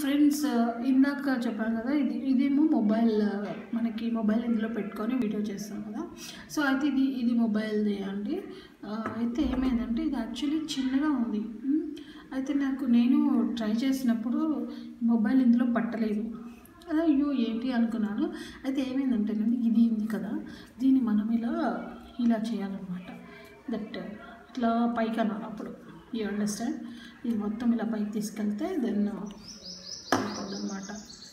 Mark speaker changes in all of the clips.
Speaker 1: friends ఇందాక చెప్పాను కదా ఇది ఇదేమో మొబైల్ మనకి మొబైల్ ఇందులో పెట్టుకొని వీడియో చేస్తాం కదా సో అయితే ఇది ఇది మొబైల్ది అండి ఆ, అయితే ఏమైందంటే ఇది యాక్చువల్లీ చిన్నగా ఉంది ఉమ్, అయితే నాకు నేను ట్రై చేసినప్పుడు మొబైల్ ఇందులో పట్టలేదు అదే అయ్యో ఏంటి అనుకున్నాను అయితే ఏమైందంటేనండి ఇది ఉంది కదా దీన్ని మనం ఇలా ఇలా చేయాలన్నమాట దట్ ఇట్లా పైకి అనాలి అప్పుడు యూ అండర్స్టాండ్ ఇది మొత్తం ఇలా పైకి తీసుకెళ్తే దెన్ అనమాట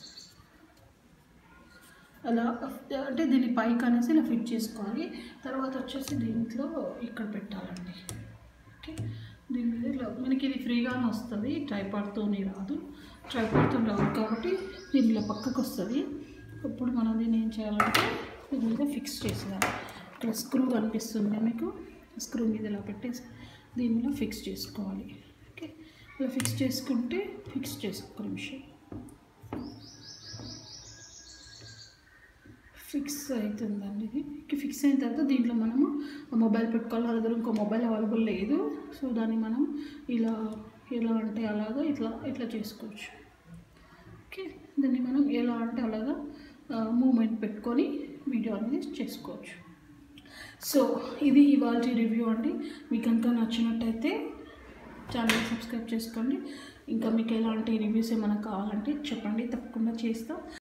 Speaker 1: అలా అంటే దీన్ని పైకి అనేసి ఇలా ఫిట్ చేసుకోవాలి తర్వాత వచ్చేసి దీంట్లో ఇక్కడ పెట్టాలండి ఓకే దీని మీద ఇలా మనకి ఇది ఫ్రీగానే వస్తుంది ట్రైపాడ్తోని రాదు ట్రైపాడ్తో రాదు కాబట్టి దీని ఇలా పక్కకు వస్తుంది ఇప్పుడు మనం దీన్ని ఏం చేయాలంటే దీని మీద ఫిక్స్ చేసేయాలి ఇక్కడ స్క్రూ కనిపిస్తుంది మీకు స్క్రూ మీద ఇలా పెట్టేసి దీని మీద ఫిక్స్ చేసుకోవాలి ఓకే ఇలా ఫిక్స్ చేసుకుంటే ఫిక్స్ చేసుకో నిమిషం ఫిక్స్ అవుతుందండి ఇది ఫిక్స్ అయిన తర్వాత దీంట్లో మనము మొబైల్ పెట్టుకోవాలి నా దగ్గర ఇంకో మొబైల్ అవైలబుల్ లేదు సో దాన్ని మనం ఇలా ఎలా అంటే అలాగా ఇట్లా ఇట్లా చేసుకోవచ్చు ఓకే దాన్ని మనం ఎలా అంటే అలాగా మూమెంట్ పెట్టుకొని వీడియో అనేది చేసుకోవచ్చు సో ఇది ఇవాళ రివ్యూ అండి మీకు కనుక నచ్చినట్టయితే ఛానల్ సబ్స్క్రైబ్ చేసుకోండి ఇంకా మీకు ఎలాంటి రివ్యూస్ ఏమైనా కావాలంటే చెప్పండి తప్పకుండా చేస్తాం